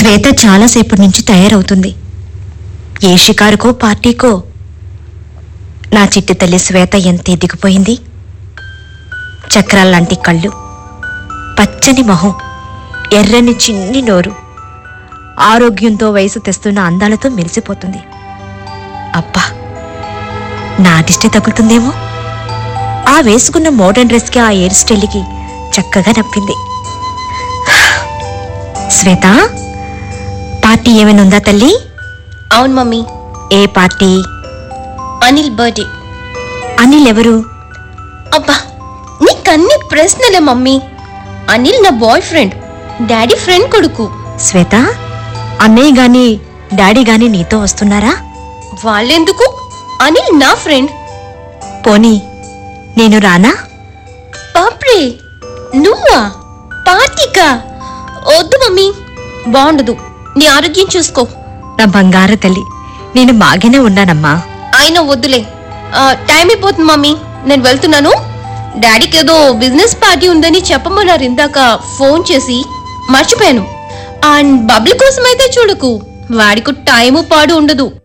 శ్వేత చాలాసేపటి నుంచి తయారవుతుంది ఏ షికారుకో పార్టీకో నా చిట్టి తల్లి శ్వేత ఎంత ఎదిగిపోయింది చక్రాల్లాంటి కళ్ళు పచ్చని మొహం ఎర్రని చిన్ని నోరు ఆరోగ్యంతో వయసు తెస్తున్న అందాలతో మెరిసిపోతుంది అబ్బా నా దిష్టి తగులుతుందేమో ఆ వేసుకున్న మోడర్న్ డ్రెస్కి ఆ హెయిర్ స్టైల్కి చక్కగా నప్పింది శ్వేత పార్టీ ఏమైనా ఉందా తల్లి అవును మమ్మీ ఏ పార్టీ అనిల్ బర్త్డే అనిల్ ఎవరు అబ్బా నీకన్ని ప్రశ్నలే మమ్మీ అనిల్ నా బాయ్ ఫ్రెండ్ డాడీ ఫ్రెండ్ కొడుకు శ్వేత అన్నయ్య గాని డాడీ గాని నీతో వస్తున్నారా వాళ్ళెందుకు అనిల్ నా ఫ్రెండ్ పోనీ నేను రానా బాప్రే నువ్వా పార్టీకా వద్దు మమ్మీ బాగుండదు నీ ఆరోగ్యం చూసుకో నా బంగారు తల్లి నేను బాగానే ఉన్నానమ్మా అయినా వద్దులే ఆ, టైం అయిపోతుంది మమ్మీ నేను వెళ్తున్నాను డాడీకి ఏదో బిజినెస్ పార్టీ ఉందని చెప్పమన్నారు ఇందాక ఫోన్ చేసి మర్చిపోయాను అండ్ బబ్లీ కోసం అయితే చూడకు వాడికి టైము పాడు ఉండదు